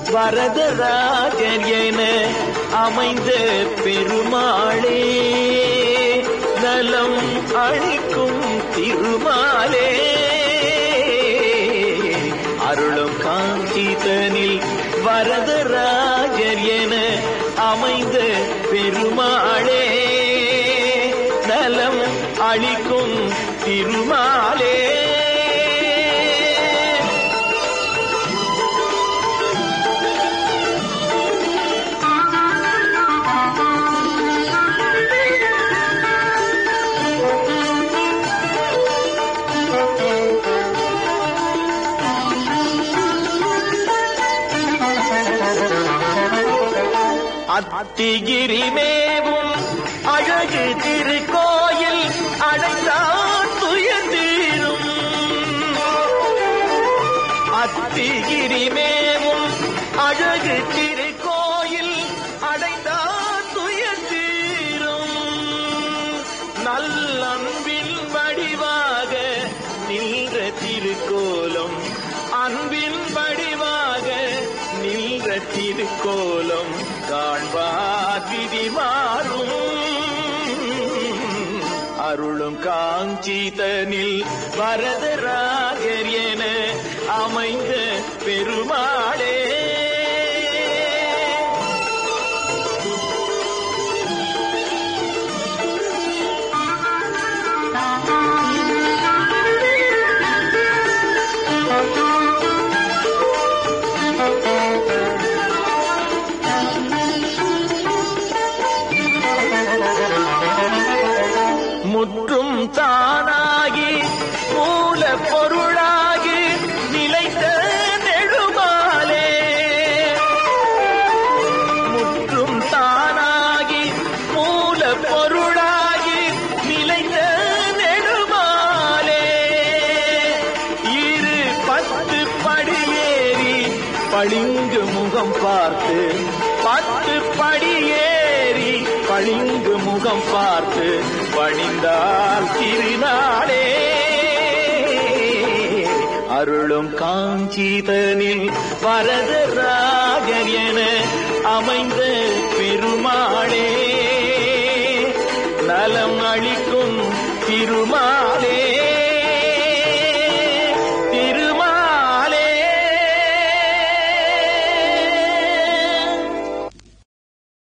வரதராஜர் என அமைந்த பெருமாளே நலம் அளிக்கும் திருமாலே அருளும் காஞ்சிதனில் வரதராஜர் என அமைந்த பெருமாளே நலம் அளிக்கும் திருமாலே அத்திகிரி மேவும் அழகு திருக்கோயில் அடைந்தான் துயர்ந்தீரும் அத்திகிரி மேவும் அழகு திருக்கோயில் அடைந்தான் துயர்ந்தீரும் நல்லன்பின் வடிவாக நின்ற திருக்கோலம் அன்பின் வடிவாக நின்ற திருக்கோலம் காண்பார் விதி மாறும் அருளும் காஞ்சிதனில் வரதராகர் என அமைந்த பெருமாளே முற்றும் தானாகி மூல பொருளாகி நிலைத்த நெடுமாலே முற்றும் தானாகி மூல பொருளாகி நிலைத்த நெடுமாலே இரு பத்து படியேறி பளிங்கு முகம் பார்த்து பத்து படியேறி பளிங்கு முகம் பார்த்து பணிந்தால் திருநாளே அருளும் காஞ்சிதனில் வரதராகர் என அமைந்த பெருமாளே நலம் அளிக்கும் திருமாலே